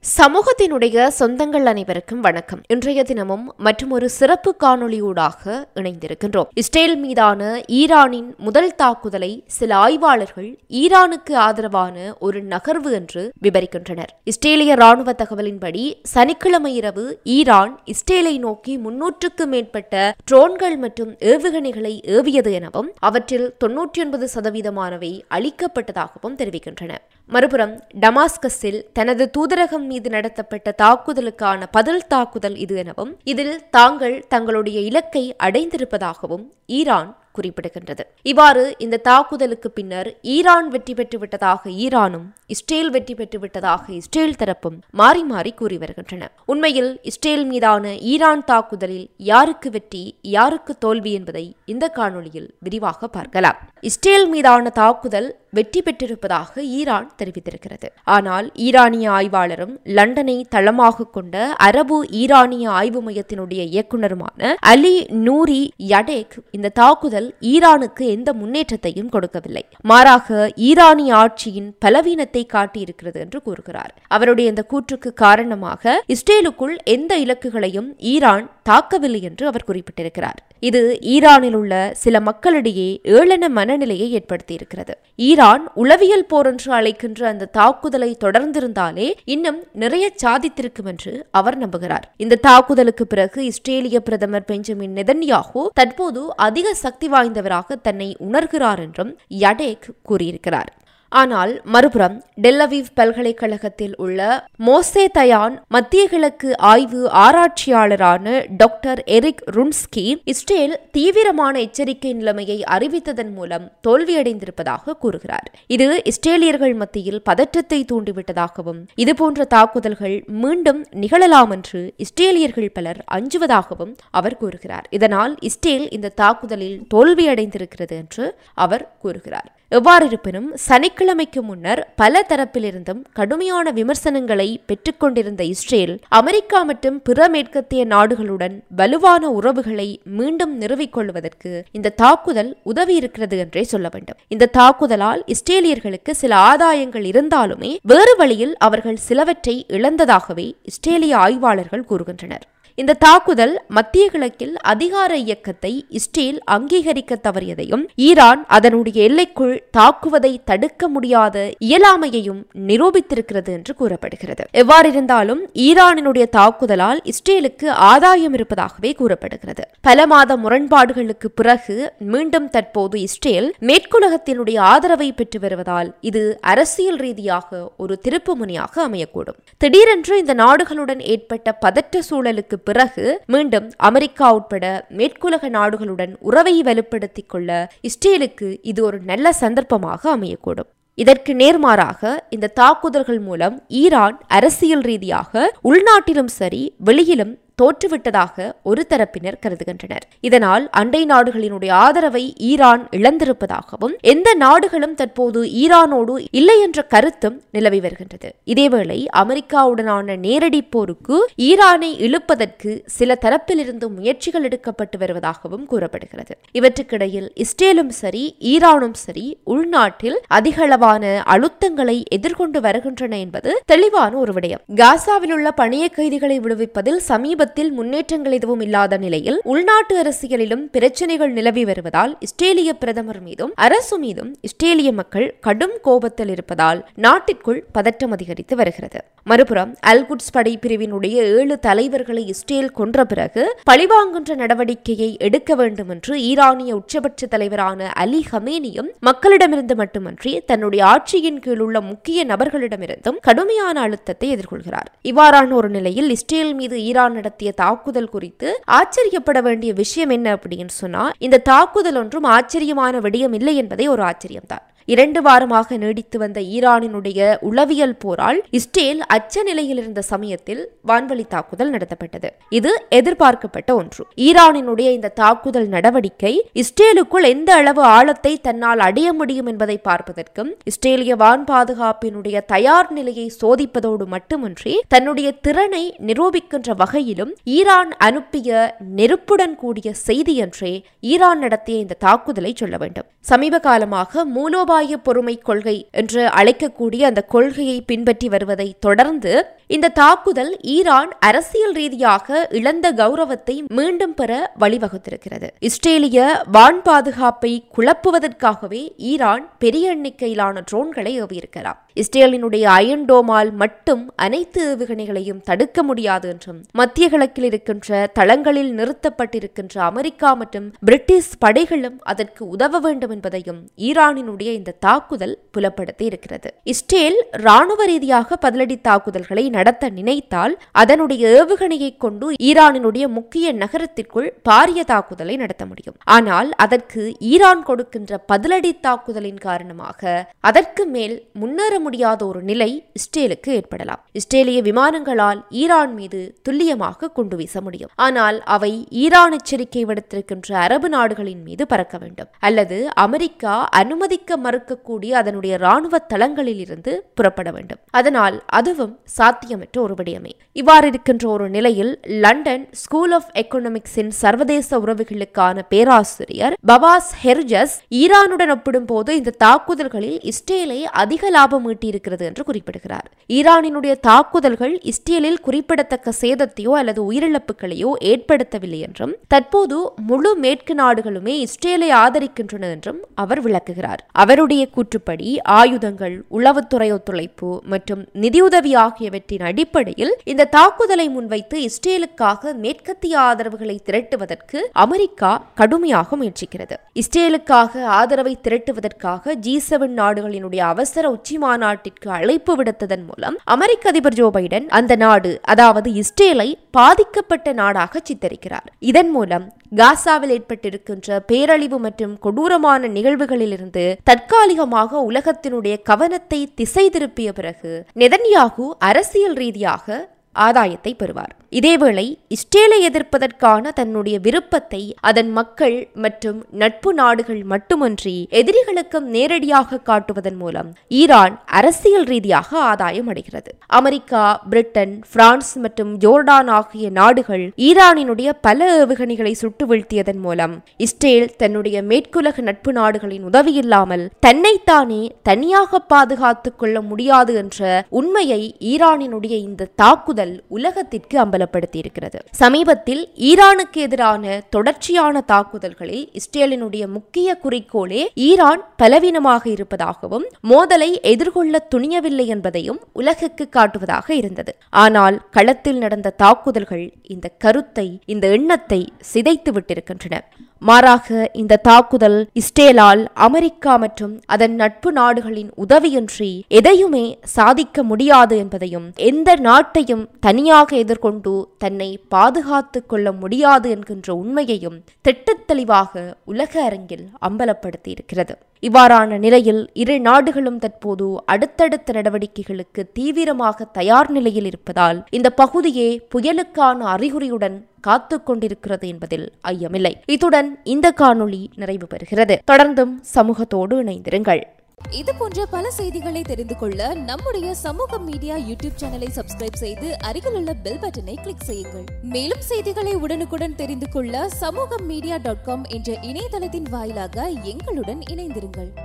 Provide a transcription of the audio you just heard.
சமூகத்தினுடைய சொந்தங்கள் அனைவருக்கும் வணக்கம் இன்றைய தினமும் மற்றும் ஒரு சிறப்பு காணொளியூடாக இணைந்திருக்கின்றோம் இஸ்ரேல் மீதான ஈரானின் முதல் தாக்குதலை சில ஆய்வாளர்கள் ஈரானுக்கு ஆதரவான ஒரு நகர்வு என்று விவரிக்கின்றனர் இஸ்ரேலிய ராணுவ தகவலின்படி சனிக்கிழமை இரவு ஈரான் இஸ்ரேலை நோக்கி முன்னூற்றுக்கும் மேற்பட்ட ட்ரோன்கள் மற்றும் ஏவுகணைகளை ஏவியது எனவும் அவற்றில் தொன்னூற்றி ஒன்பது சதவீதமானவை அளிக்கப்பட்டதாகவும் தெரிவிக்கின்றன மறுபுறம் டமாஸ்கஸில் தனது தூதரகம் மீது நடத்தப்பட்ட தாக்குதலுக்கான பதில் தாக்குதல் இது எனவும் இதில் தாங்கள் தங்களுடைய இலக்கை அடைந்திருப்பதாகவும் ஈரான் குறிப்பிடுகின்றது இவ்வாறு இந்த தாக்குதலுக்கு பின்னர் ஈரான் வெற்றி பெற்று விட்டதாக ஈரானும் இஸ்ரேல் வெற்றி பெற்று விட்டதாக இஸ்ரேல் தரப்பும் மாறி மாறி கூறி வருகின்றன உண்மையில் இஸ்ரேல் மீதான ஈரான் தாக்குதலில் யாருக்கு வெற்றி யாருக்கு தோல்வி என்பதை இந்த காணொளியில் விரிவாக பார்க்கலாம் இஸ்ரேல் மீதான தாக்குதல் வெற்றி பெற்றிருப்பதாக ஈரான் தெரிவித்திருக்கிறது ஆனால் ஈரானிய ஆய்வாளரும் லண்டனை தளமாக கொண்ட அரபு ஈரானிய ஆய்வு மையத்தினுடைய இயக்குநருமான அலி நூரி யடேக் இந்த தாக்குதல் ஈரானுக்கு எந்த முன்னேற்றத்தையும் கொடுக்கவில்லை மாறாக ஈரானிய ஆட்சியின் பலவீனத்தை காட்டியிருக்கிறது என்று கூறுகிறார் அவருடைய இந்த கூற்றுக்கு காரணமாக இஸ்ரேலுக்குள் எந்த இலக்குகளையும் ஈரான் தாக்கவில்லை என்று அவர் குறிப்பிட்டிருக்கிறார் இது ஈரானில் உள்ள சில மக்களிடையே ஏளன மனநிலையை ஏற்படுத்தியிருக்கிறது ஈரான் உளவியல் போர் என்று அழைக்கின்ற அந்த தாக்குதலை தொடர்ந்திருந்தாலே இன்னும் நிறைய சாதித்திருக்கும் என்று அவர் நம்புகிறார் இந்த தாக்குதலுக்கு பிறகு இஸ்ரேலிய பிரதமர் பெஞ்சமின் நெதன்யாகு தற்போது அதிக சக்தி வாய்ந்தவராக தன்னை உணர்கிறார் என்றும் யடேக் கூறியிருக்கிறார் ஆனால் மறுபுறம் டெல்லவீவ் பல்கலைக்கழகத்தில் உள்ள மோசே தயான் மத்திய கிழக்கு ஆய்வு ஆராய்ச்சியாளரான டாக்டர் எரிக் ருன்ஸ்கி இஸ்ரேல் தீவிரமான எச்சரிக்கை நிலைமையை அறிவித்ததன் மூலம் தோல்வியடைந்திருப்பதாக கூறுகிறார் இது இஸ்ரேலியர்கள் மத்தியில் பதற்றத்தை தூண்டிவிட்டதாகவும் இதுபோன்ற தாக்குதல்கள் மீண்டும் நிகழலாம் என்று இஸ்ரேலியர்கள் பலர் அஞ்சுவதாகவும் அவர் கூறுகிறார் இதனால் இஸ்ரேல் இந்த தாக்குதலில் தோல்வியடைந்திருக்கிறது என்று அவர் கூறுகிறார் எவ்வாறிருப்பினும் சனிக்கிழமைக்கு முன்னர் பல தரப்பிலிருந்தும் கடுமையான விமர்சனங்களை பெற்றுக்கொண்டிருந்த இஸ்ரேல் அமெரிக்கா மற்றும் பிற மேற்கத்திய நாடுகளுடன் வலுவான உறவுகளை மீண்டும் நிறுவிக் கொள்வதற்கு இந்த தாக்குதல் உதவி இருக்கிறது என்றே சொல்ல வேண்டும் இந்த தாக்குதலால் இஸ்ரேலியர்களுக்கு சில ஆதாயங்கள் இருந்தாலுமே வேறு வழியில் அவர்கள் சிலவற்றை இழந்ததாகவே இஸ்ரேலிய ஆய்வாளர்கள் கூறுகின்றனர் இந்த தாக்குதல் மத்திய கிழக்கில் அதிகார இயக்கத்தை இஸ்ரேல் அங்கீகரிக்க தவறியதையும் ஈரான் அதனுடைய எல்லைக்குள் தாக்குவதை தடுக்க முடியாத இயலாமையையும் நிரூபித்திருக்கிறது என்று கூறப்படுகிறது எவ்வாறிருந்தாலும் ஈரானினுடைய தாக்குதலால் இஸ்ரேலுக்கு ஆதாயம் இருப்பதாகவே கூறப்படுகிறது பல மாத முரண்பாடுகளுக்கு பிறகு மீண்டும் தற்போது இஸ்ரேல் மேற்குலகத்தினுடைய ஆதரவை பெற்று வருவதால் இது அரசியல் ரீதியாக ஒரு திருப்பு முனையாக அமையக்கூடும் திடீரென்று இந்த நாடுகளுடன் ஏற்பட்ட பதற்ற சூழலுக்கு பிறகு மீண்டும் அமெரிக்கா உட்பட மேற்குலக நாடுகளுடன் உறவை வலுப்படுத்திக் கொள்ள இஸ்ரேலுக்கு இது ஒரு நல்ல சந்தர்ப்பமாக அமையக்கூடும் இதற்கு நேர்மாறாக இந்த தாக்குதல்கள் மூலம் ஈரான் அரசியல் ரீதியாக உள்நாட்டிலும் சரி வெளியிலும் தோற்றுவிட்டதாக ஒரு தரப்பினர் கருதுகின்றனர் இதனால் அண்டை நாடுகளினுடைய ஆதரவை ஈரான் இழந்திருப்பதாகவும் எந்த நாடுகளும் தற்போது ஈரானோடு இல்லை என்ற கருத்தும் நிலவி வருகின்றது இதேவேளை அமெரிக்காவுடனான நேரடி போருக்கு ஈரானை இழுப்பதற்கு சில தரப்பிலிருந்து முயற்சிகள் எடுக்கப்பட்டு வருவதாகவும் கூறப்படுகிறது இவற்றுக்கிடையில் இஸ்ரேலும் சரி ஈரானும் சரி உள்நாட்டில் அதிகளவான அழுத்தங்களை எதிர்கொண்டு வருகின்றன என்பது தெளிவான ஒரு விடயம் காசாவில் உள்ள பணிய கைதிகளை விடுவிப்பதில் சமீப சமீபத்தில் முன்னேற்றங்கள் எதுவும் இல்லாத நிலையில் உள்நாட்டு அரசியலிலும் பிரச்சனைகள் நிலவி வருவதால் இஸ்ரேலிய பிரதமர் மீதும் அரசு மீதும் இஸ்ரேலிய மக்கள் கடும் கோபத்தில் இருப்பதால் நாட்டிற்குள் பதற்றம் அதிகரித்து வருகிறது மறுபுறம் அல்குட்ஸ் படைப்பிரிவினுடைய ஏழு தலைவர்களை இஸ்ரேல் கொன்ற பிறகு பழிவாங்குகின்ற நடவடிக்கையை எடுக்க வேண்டும் என்று ஈரானிய உச்சபட்ச தலைவரான அலி ஹமேனியும் மக்களிடமிருந்து மட்டுமன்றி தன்னுடைய ஆட்சியின் கீழ் உள்ள முக்கிய நபர்களிடமிருந்தும் கடுமையான அழுத்தத்தை எதிர்கொள்கிறார் இவ்வாறான ஒரு நிலையில் இஸ்ரேல் மீது ஈரான் நடத்திய தாக்குதல் குறித்து ஆச்சரியப்பட வேண்டிய விஷயம் என்ன அப்படின்னு சொன்னா இந்த தாக்குதல் ஒன்றும் ஆச்சரியமான விடயம் இல்லை என்பதே ஒரு ஆச்சரியம்தான் இரண்டு வாரமாக நீடித்து வந்த ஈரானினுடைய உளவியல் போரால் இஸ்ரேல் அச்ச நிலையில் இருந்த சமயத்தில் வான்வழி தாக்குதல் நடத்தப்பட்டது இது எதிர்பார்க்கப்பட்ட ஒன்று ஈரானினுடைய இந்த தாக்குதல் நடவடிக்கை இஸ்ரேலுக்குள் எந்த அளவு ஆழத்தை தன்னால் அடைய முடியும் என்பதை பார்ப்பதற்கும் இஸ்ரேலிய வான் பாதுகாப்பினுடைய தயார் நிலையை சோதிப்பதோடு மட்டுமின்றி தன்னுடைய திறனை நிரூபிக்கின்ற வகையிலும் ஈரான் அனுப்பிய நெருப்புடன் கூடிய செய்தி என்றே ஈரான் நடத்திய இந்த தாக்குதலை சொல்ல வேண்டும் சமீப காலமாக மூலோபாய மூலோபாய பொறுமை கொள்கை என்று அழைக்கக்கூடிய அந்த கொள்கையை பின்பற்றி வருவதை தொடர்ந்து இந்த தாக்குதல் ஈரான் அரசியல் ரீதியாக இழந்த கௌரவத்தை மீண்டும் பெற வழிவகுத்திருக்கிறது இஸ்ரேலிய வான் பாதுகாப்பை குழப்புவதற்காகவே ஈரான் பெரிய எண்ணிக்கையிலான ட்ரோன்களை ஏவியிருக்கலாம் இஸ்ரேலினுடைய அயன் டோமால் மட்டும் அனைத்து ஏவுகணைகளையும் தடுக்க முடியாது என்றும் மத்திய கிழக்கில் இருக்கின்ற தளங்களில் நிறுத்தப்பட்டிருக்கின்ற அமெரிக்கா மற்றும் பிரிட்டிஷ் படைகளும் அதற்கு உதவ வேண்டும் என்பதையும் ஈரானினுடைய இந்த தாக்குதல் புலப்படுத்தி இருக்கிறது இஸ்ரேல் ராணுவ ரீதியாக பதிலடி தாக்குதல்களை நடத்த நினைத்தால் அதனுடைய ஏவுகணையை கொண்டு ஈரானினுடைய முக்கிய நகரத்திற்குள் பாரிய தாக்குதலை நடத்த முடியும் ஆனால் அதற்கு ஈரான் கொடுக்கின்ற பதிலடி தாக்குதலின் காரணமாக அதற்கு மேல் முன்னேற முடியாத ஒரு நிலை இஸ்ரேலுக்கு ஏற்படலாம் இஸ்ரேலிய விமானங்களால் ஈரான் மீது துல்லியமாக குண்டு வீச முடியும் ஆனால் அவை ஈரான் எச்சரிக்கை விடுத்திருக்கின்ற அரபு நாடுகளின் மீது பறக்க வேண்டும் அல்லது அமெரிக்கா அனுமதிக்க மறுக்கக்கூடிய அதனுடைய ராணுவ தளங்களில் இருந்து புறப்பட வேண்டும் அதனால் அதுவும் சாத்தியமற்ற ஒரு விடயமே இவ்வாறு இருக்கின்ற ஒரு நிலையில் லண்டன் ஸ்கூல் ஆஃப் எக்கனாமிக்ஸின் சர்வதேச உறவுகளுக்கான பேராசிரியர் பபாஸ் ஹெர்ஜஸ் ஈரானுடன் ஒப்பிடும்போது இந்த தாக்குதல்களில் இஸ்ரேலை அதிக லாபம் ஈட்டியிருக்கிறது என்று குறிப்பிடுகிறார் ஈரானினுடைய தாக்குதல்கள் இஸ்ரேலில் குறிப்பிடத்தக்க சேதத்தையோ அல்லது உயிரிழப்புகளையோ ஏற்படுத்தவில்லை என்றும் தற்போது முழு மேற்கு நாடுகளுமே இஸ்ரேலை ஆதரிக்கின்றன என்றும் அவர் விளக்குகிறார் அவருடைய கூற்றுப்படி ஆயுதங்கள் உளவுத்துறை ஒத்துழைப்பு மற்றும் நிதியுதவி ஆகியவற்றின் அடிப்படையில் இந்த தாக்குதலை முன்வைத்து இஸ்ரேலுக்காக மேற்கத்திய ஆதரவுகளை திரட்டுவதற்கு அமெரிக்கா கடுமையாக முயற்சிக்கிறது இஸ்ரேலுக்காக ஆதரவை திரட்டுவதற்காக ஜி செவன் நாடுகளினுடைய அவசர உச்சி மாநாட்டிற்கு அழைப்பு விடுத்ததன் மூலம் அமெரிக்க அதிபர் ஜோ பைடன் அந்த நாடு அதாவது இஸ்ரேலை பாதிக்கப்பட்ட நாடாக சித்தரிக்கிறார் இதன் மூலம் காசாவில் ஏற்பட்டிருக்கின்ற பேரழிவு மற்றும் கொடூரமான நிகழ்வுகளிலிருந்து தற்காலிகமாக உலகத்தினுடைய கவனத்தை திசை திருப்பிய பிறகு நெதன்யாகு அரசியல் ரீதியாக ஆதாயத்தை பெறுவார் இதேவேளை இஸ்ரேலை எதிர்ப்பதற்கான தன்னுடைய விருப்பத்தை அதன் மக்கள் மற்றும் நட்பு நாடுகள் மட்டுமன்றி எதிரிகளுக்கும் நேரடியாக காட்டுவதன் மூலம் ஈரான் அரசியல் ரீதியாக ஆதாயம் அடைகிறது அமெரிக்கா பிரிட்டன் பிரான்ஸ் மற்றும் ஜோர்டான் ஆகிய நாடுகள் ஈரானினுடைய பல ஏவுகணைகளை சுட்டு வீழ்த்தியதன் மூலம் இஸ்ரேல் தன்னுடைய மேற்குலக நட்பு நாடுகளின் உதவியில்லாமல் தன்னைத்தானே தனியாக பாதுகாத்துக் கொள்ள முடியாது என்ற உண்மையை ஈரானினுடைய இந்த தாக்குதல் உலகத்திற்கு அம்பலப்படுத்தி இருக்கிறது சமீபத்தில் ஈரானுக்கு எதிரான தொடர்ச்சியான தாக்குதல்களில் இஸ்ரேலினுடைய முக்கிய குறிக்கோளே ஈரான் பலவீனமாக இருப்பதாகவும் மோதலை எதிர்கொள்ள துணியவில்லை என்பதையும் உலகுக்கு காட்டுவதாக இருந்தது ஆனால் களத்தில் நடந்த தாக்குதல்கள் இந்த கருத்தை இந்த எண்ணத்தை சிதைத்து விட்டிருக்கின்றன மாறாக இந்த தாக்குதல் இஸ்ரேலால் அமெரிக்கா மற்றும் அதன் நட்பு நாடுகளின் உதவியின்றி எதையுமே சாதிக்க முடியாது என்பதையும் எந்த நாட்டையும் தனியாக எதிர்கொண்டு தன்னை பாதுகாத்துக் கொள்ள முடியாது என்கின்ற உண்மையையும் திட்டத்தெளிவாக உலக அரங்கில் அம்பலப்படுத்தி இருக்கிறது இவ்வாறான நிலையில் இரு நாடுகளும் தற்போது அடுத்தடுத்த நடவடிக்கைகளுக்கு தீவிரமாக தயார் நிலையில் இருப்பதால் இந்த பகுதியே புயலுக்கான அறிகுறியுடன் காத்து கொண்டிருக்கிறது என்பதில் ஐயமில்லை இத்துடன் இந்த காணொளி நிறைவு பெறுகிறது தொடர்ந்தும் சமூகத்தோடு இணைந்திருங்கள் இது போன்ற பல செய்திகளை தெரிந்து கொள்ள நம்முடைய சமூக மீடியா யூடியூப் சேனலை சப்ஸ்கிரைப் செய்து அருகில் உள்ள பெல் பட்டனை கிளிக் செய்யுங்கள் மேலும் செய்திகளை உடனுக்குடன் தெரிந்து கொள்ள சமூக மீடியா டாட் காம் என்ற இணையதளத்தின் வாயிலாக எங்களுடன் இணைந்திருங்கள்